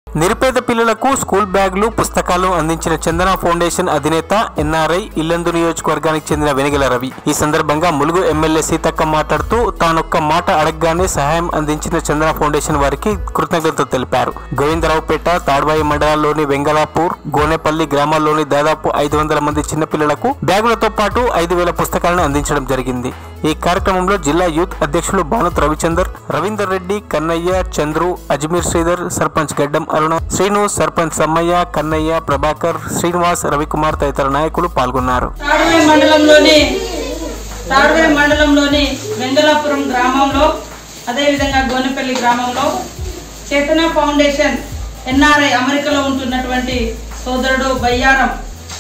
నిరుపేద పిల్లలకు స్కూల్ బ్యాగులు పుస్తకాలు అందించిన చందన ఫౌండేషన్ అధినేత ఎన్ఆర్ఐ ఇల్లందు నియోజకవర్గానికి చెందిన వెనిగల రవి ఈ సందర్భంగా ములుగు ఎమ్మెల్యే సీతక్క మాట్లాడుతూ తానొక్క మాట అడగగానే సహాయం అందించిన చందన ఫౌండేషన్ వారికి కృతజ్ఞతలు తెలిపారు గోవిందరావుపేట తాడ్వాయి మండలాల్లోని వెంగళాపూర్ గోనెపల్లి గ్రామాల్లోని దాదాపు ఐదు వందల మంది చిన్నపిల్లలకు బ్యాగులతో పాటు ఐదు వేల పుస్తకాలను అందించడం జరిగింది ఈ కార్యక్రమంలో జిల్లా యూత్ అధ్యక్షులు భానుత్ రవిచందర్ రవీందర్ రెడ్డి కన్నయ్య చంద్రు అజ్మీర్ శ్రీధర్ సర్పంచ్ గడ్డం అరుణ శ్రీను సర్పంచ్ సమ్మయ్య కన్నయ్య ప్రభాకర్ శ్రీనివాస్ రవికుమార్ తదితర నాయకులు పాల్గొన్నారు తాడువే మండలంలోని తాడువే మండలంలోని వెంగళాపురం గ్రామంలో అదేవిధంగా గోనెపల్లి గ్రామంలో చేతన ఫౌండేషన్ ఎన్ఆర్ఐ అమెరికాలో ఉంటున్నటువంటి సోదరుడు బయ్యారం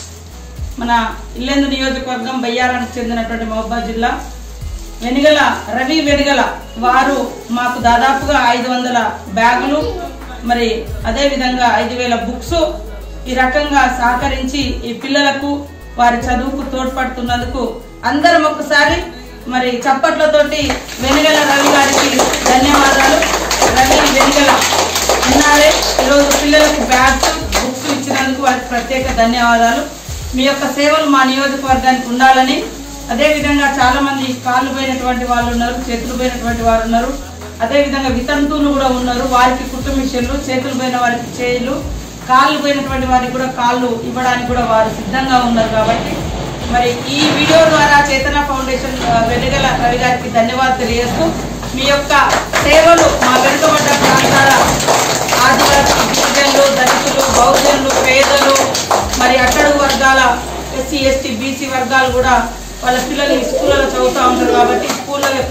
మన ఇల్లెందు నియోజకవర్గం బయ్యారానికి చెందినటువంటి మహబాద్ జిల్లా వెనుగల రవి వెనుగల వారు మాకు దాదాపుగా ఐదు వందల బ్యాగులు మరి అదేవిధంగా ఐదు వేల బుక్స్ ఈ రకంగా సహకరించి ఈ పిల్లలకు వారి చదువుకు తోడ్పడుతున్నందుకు అందరం ఒకసారి మరి చప్పట్లతోటి వెనుగల రవి గారికి ధన్యవాదాలు రవి వెనుగల ఉన్నారే ఈరోజు పిల్లలకు బ్యాగ్స్ బుక్స్ ఇచ్చినందుకు వారికి ప్రత్యేక ధన్యవాదాలు మీ యొక్క సేవలు మా నియోజకవర్గానికి ఉండాలని అదేవిధంగా చాలా మంది కాళ్ళు పోయినటువంటి వాళ్ళు ఉన్నారు చేతులు పోయినటువంటి వారు ఉన్నారు అదేవిధంగా వితంతువులు కూడా ఉన్నారు వారికి కుట్టు మిషన్లు చేతులు పోయిన వారికి చేతులు కాళ్ళు పోయినటువంటి వారికి కూడా కాళ్ళు ఇవ్వడానికి కూడా వారు సిద్ధంగా ఉన్నారు కాబట్టి మరి ఈ వీడియో ద్వారా చేతన ఫౌండేషన్ ఆ, వెనుగల రవి గారికి ధన్యవాదాలు తెలియజేస్తూ మీ యొక్క సేవలు మా వెనుకబడ్డ ప్రాంతాల ఆదివాసీ గిరిజనులు దళితులు బహుజనులు పేదలు మరి అట్టడుగు వర్గాల ఎస్సీ ఎస్టీ బీసీ వర్గాలు కూడా వాళ్ళ పిల్లలు ఈ స్కూళ్ళలో చదువుతూ ఉంటారు కాబట్టి స్కూళ్ళ యొక్క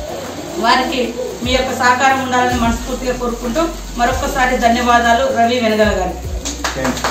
వారికి మీ యొక్క సహకారం ఉండాలని మనస్ఫూర్తిగా కోరుకుంటూ మరొకసారి ధన్యవాదాలు రవి వెనగల గారికి